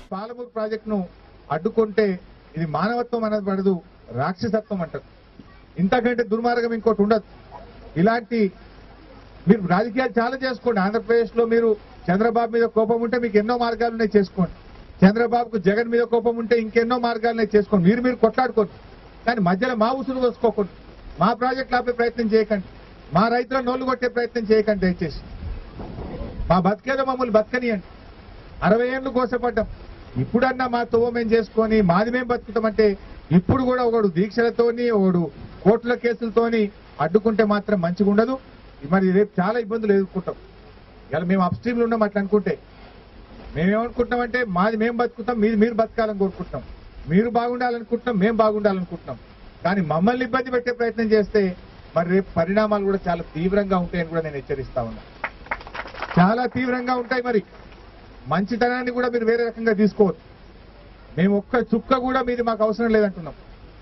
పాలమూరు ప్రాజెక్టును అడ్డుకుంటే ఇది మానవత్వం అనేది పడదు రాక్షసత్వం అంటారు ఇంతకంటే దుర్మార్గం ఇంకోటి ఉండదు ఇలాంటి మీరు రాజకీయాలు చాలా చేసుకోండి ఆంధ్రప్రదేశ్ లో మీరు చంద్రబాబు మీద కోపం ఉంటే మీకు ఎన్నో మార్గాలు ఉన్నాయి చేసుకోండి చంద్రబాబుకు జగన్ మీద కోపం ఉంటే ఇంకెన్నో మార్గాలు ఉన్నాయి చేసుకోండి మీరు మీరు కొట్లాడుకోండి కానీ మధ్యలో మా ఉసురు పోసుకోకండి మా ప్రాజెక్టులు ఆపే ప్రయత్నం చేయకండి మా రైతుల నోళ్లు కొట్టే ప్రయత్నం చేయకండి దయచేసి మా బతికేదో మమ్మల్ని బతకనియండి అరవై ఏళ్ళు కోసపడ్డాం ఇప్పుడన్నా మా తోవ మేము చేసుకొని మాది మేము బతుకుతామంటే ఇప్పుడు కూడా ఒకడు దీక్షలతోని ఒకడు కోర్టుల కేసులతోని అడ్డుకుంటే మాత్రం మంచిగా ఉండదు మరి రేపు చాలా ఇబ్బందులు ఎదుర్కొంటాం ఇలా మేము అప్ స్ట్రీమ్లు ఉన్నాం అట్లా అనుకుంటే మేమేమనుకుంటున్నామంటే మాది మేము బతుకుతాం మీది మీరు బతకాలని కోరుకుంటున్నాం మీరు బాగుండాలనుకుంటున్నాం మేము బాగుండాలనుకుంటున్నాం కానీ మమ్మల్ని ఇబ్బంది పెట్టే ప్రయత్నం చేస్తే మరి రేపు పరిణామాలు కూడా చాలా తీవ్రంగా ఉంటాయని కూడా నేను హెచ్చరిస్తా ఉన్నా చాలా తీవ్రంగా ఉంటాయి మరి మంచితనాన్ని కూడా మీరు వేరే రకంగా తీసుకోవద్దు మేము ఒక్క చుక్క కూడా మీది మాకు అవసరం లేదంటున్నాం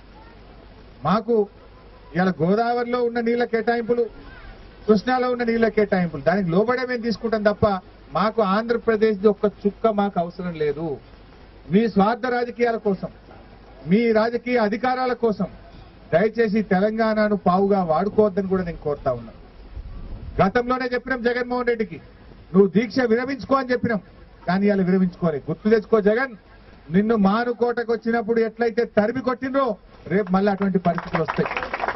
మాకు ఇలా గోదావరిలో ఉన్న నీళ్ల కేటాయింపులు కృష్ణాలో ఉన్న నీళ్ల కేటాయింపులు దానికి లోబడే మేము తీసుకుంటాం తప్ప మాకు ఆంధ్రప్రదేశ్ ఒక్క చుక్క మాకు అవసరం లేదు మీ స్వార్థ రాజకీయాల కోసం మీ రాజకీయ అధికారాల కోసం దయచేసి తెలంగాణను పావుగా వాడుకోవద్దని కూడా నేను కోరుతా ఉన్నా గతంలోనే చెప్పినాం జగన్మోహన్ రెడ్డికి నువ్వు దీక్ష విరమించుకో అని చెప్పినాం కానీ ఇలా విరమించుకోలేదు గుర్తు తెచ్చుకో జగన్ నిన్ను మానుకోటకు వచ్చినప్పుడు ఎట్లయితే తరిమి కొట్టినరో రేపు మళ్ళీ అటువంటి పరిస్థితులు వస్తాయి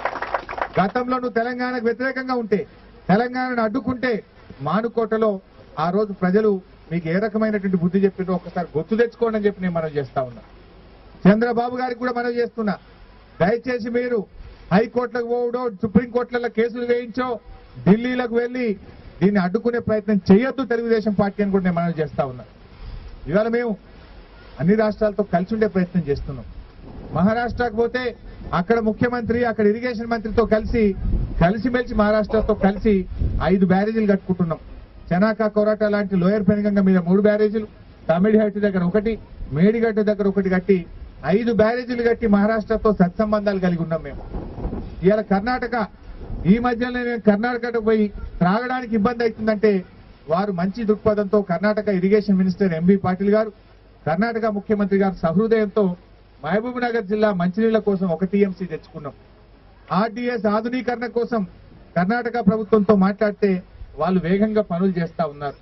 గతంలో నువ్వు తెలంగాణకు వ్యతిరేకంగా ఉంటే తెలంగాణను అడ్డుకుంటే మానుకోటలో ఆ రోజు ప్రజలు మీకు ఏ రకమైనటువంటి బుద్ధి చెప్పిండ్రో ఒకసారి గుర్తు తెచ్చుకోండి అని చెప్పి నేను మనం చేస్తా ఉన్నా చంద్రబాబు గారికి కూడా మనం చేస్తున్నా దయచేసి మీరు హైకోర్టులకు పోవడో సుప్రీంకోర్టులలో కేసులు వేయించో ఢిల్లీలకు వెళ్లి దీన్ని అడ్డుకునే ప్రయత్నం చేయొద్దు తెలుగుదేశం పార్టీ అని కూడా నేను మనం చేస్తా ఉన్నా ఇవాళ మేము అన్ని రాష్ట్రాలతో కలిసి ఉండే ప్రయత్నం చేస్తున్నాం మహారాష్ట్రకు పోతే అక్కడ ముఖ్యమంత్రి అక్కడ ఇరిగేషన్ మంత్రితో కలిసి కలిసిమెలిసి మహారాష్ట్రతో కలిసి ఐదు బ్యారేజీలు కట్టుకుంటున్నాం చెనాక కొరాట లాంటి లోయర్ పెనుగంగ మీద మూడు బ్యారేజీలు తమిళహట్టి దగ్గర ఒకటి మేడిగడ్డ దగ్గర ఒకటి కట్టి ఐదు బ్యారేజీలు కట్టి మహారాష్ట్రతో సత్సంబంధాలు కలిగి ఉన్నాం మేము ఇవాళ కర్ణాటక ఈ మధ్యలో నేను కర్ణాటక పోయి త్రాగడానికి ఇబ్బంది అవుతుందంటే వారు మంచి దృక్పథంతో Karnataka irrigation minister M B Patil garu Karnataka ముఖ్యమంత్రి గారు సహృదయంతో మహబూబ్ నగర్ జిల్లా మంచినీళ్ల కోసం ఒక టీఎంసీ తెచ్చుకున్నాం ఆర్డీఎస్ ఆధునీకరణ కోసం కర్ణాటక ప్రభుత్వంతో మాట్లాడితే వాళ్ళు వేగంగా పనులు చేస్తా ఉన్నారు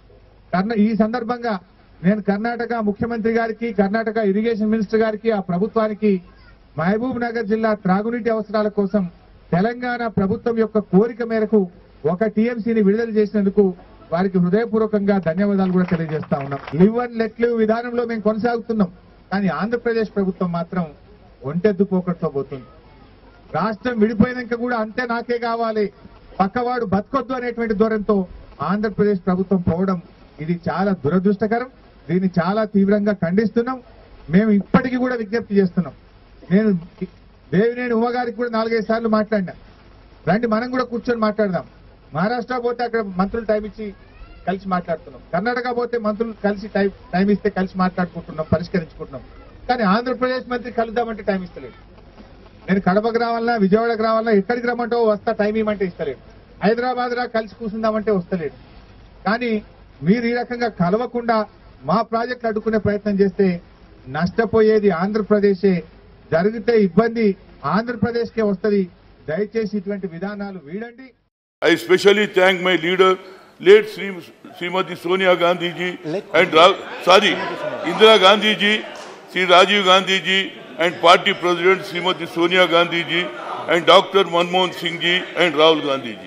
కర్ణ ఈ సందర్భంగా నేను కర్ణాటక ముఖ్యమంత్రి గారికి కర్ణాటక ఇరిగేషన్ మినిస్టర్ గారికి ఆ ప్రభుత్వానికి మహబూబ్ నగర్ జిల్లా త్రాగునీటి అవసరాల కోసం తెలంగాణ ప్రభుత్వం యొక్క కోరిక మేరకు ఒక టీఎంసీని విడుదల చేసినందుకు వారికి హృదయపూర్వకంగా ధన్యవాదాలు కూడా తెలియజేస్తా ఉన్నాం లివ్ అండ్ లెట్ లివ్ విధానంలో మేము కొనసాగుతున్నాం కానీ ఆంధ్రప్రదేశ్ ప్రభుత్వం మాత్రం ఒంటెద్దు పోకట్తో పోతుంది రాష్ట్రం విడిపోయినాక కూడా అంతే నాకే కావాలి పక్కవాడు బతకొద్దు అనేటువంటి ధోరణితో ఆంధ్రప్రదేశ్ ప్రభుత్వం పోవడం ఇది చాలా దురదృష్టకరం దీన్ని చాలా తీవ్రంగా ఖండిస్తున్నాం మేము ఇప్పటికీ కూడా విజ్ఞప్తి చేస్తున్నాం నేను దేవినేని ఉమ గారికి కూడా నాలుగైదు సార్లు మాట్లాడినా రండి మనం కూడా కూర్చొని మాట్లాడదాం మహారాష్ట్ర పోతే అక్కడ మంత్రులు టైం ఇచ్చి కలిసి మాట్లాడుతున్నాం కర్ణాటక పోతే మంత్రులు కలిసి టైం టైం ఇస్తే కలిసి మాట్లాడుకుంటున్నాం పరిష్కరించుకుంటున్నాం కానీ ఆంధ్రప్రదేశ్ మంత్రి కలుద్దామంటే టైం ఇస్తలేదు నేను కడపకు రావాలన్నా విజయవాడకు రావాలన్నా ఎక్కడికి రమ్మంటావో వస్తా టైం ఇవ్వమంటే ఇస్తలేడు హైదరాబాద్ రా కలిసి కూర్చుందామంటే వస్తలేడు కానీ మీరు ఈ రకంగా కలవకుండా మా ప్రాజెక్టులు అడ్డుకునే ప్రయత్నం చేస్తే నష్టపోయేది ఆంధ్రప్రదేశే జరిగితే ఇబ్బంది ఆంధ్రప్రదేశ్కే వస్తది దయచేసి ఇటువంటి విధానాలు వీడండి I especially thank my leader, late Sri, Srimati Sonia Gandhi ji and Ra- sorry, Indira Gandhi ji, Sri Rajiv Gandhi ji and party president Srimati Sonia Gandhi ji and Dr. Manmohan Singh ji and Rahul Gandhi ji.